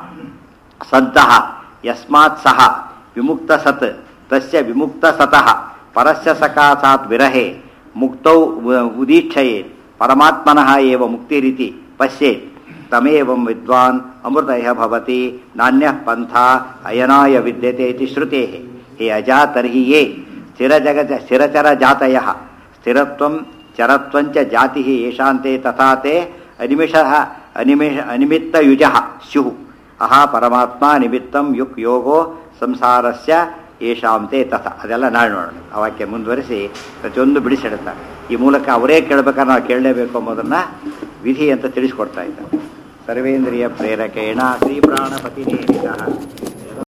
ಸಂತಹ ಯಸ್ಮಾತ್ ಸಹ ವಿಮುಕ್ತ ಸತ್ ತಸ್ಯ ವಿಮುಕ್ತ ಸತಃ ಪರಸ್ಯ ಸಕಾಸಾತ್ ವಿರಹೆ ಮುಕ್ತೌ ಉ- ಉದೀಕ್ಷಯೇ ಪರಮಾತ್ಮನಃ ಏವ ಮುಕ್ತಿರಿತಿ ಪಶ್ಯೇತ್ ತಮೇವಂ ವಿದ್ವಾನ್ ಅಮೃತಯ ಭವತಿ ನಾಣ್ಯ ಪಂಥ ಅಯನಾಯ ವಿದ್ಯತೆ ಇತಿ ಶ್ರುತೆ ಹೇ ಅಜಾ ತರ್ಹಿ ಯೇ ಸ್ಥಿರಜಗಜ ಸ್ಥಿರಚರ ಜಾತಯ ಸ್ಥಿರತ್ವಂ ಚರತ್ವಂಚ ಜಾತಿ ಯಶಾಂತೆ ತಥಾ ತೇ ಅನಿಮಿಷ ಅನಿಮಿಷ ಅನಿಮಿತ್ತಯುಜ ಸ್ಯುಃ ಅಹ ಪರಮಾತ್ಮ ನಿಮಿತ್ತಂ ಯುಕ್ ಯೋಗೋ ಸಂಸಾರಸ್ಯ ಯಶಾಂತೆ ತಥ ಅದೆಲ್ಲ ನಾಳೆ ನೋಡೋಣ ಆ ವಾಕ್ಯ ಮುಂದುವರಿಸಿ ಪ್ರತಿಯೊಂದು ಬಿಡಿಸಿಡುತ್ತಾರೆ ಈ ಮೂಲಕ ಅವರೇ ಕೇಳಬೇಕಾದ್ರೆ ನಾವು ಕೇಳಲೇಬೇಕು ಎಂಬುದನ್ನು ವಿಧಿ ಅಂತ ತಿಳಿಸ್ಕೊಡ್ತಾ ಇದ್ದಾರೆ ಸರ್ವೇಂದ್ರಿಯ ಪ್ರೇರಕೇಣ ಶ್ರೀ ಪ್ರಾಣಪತಿ ನೇಮಿತ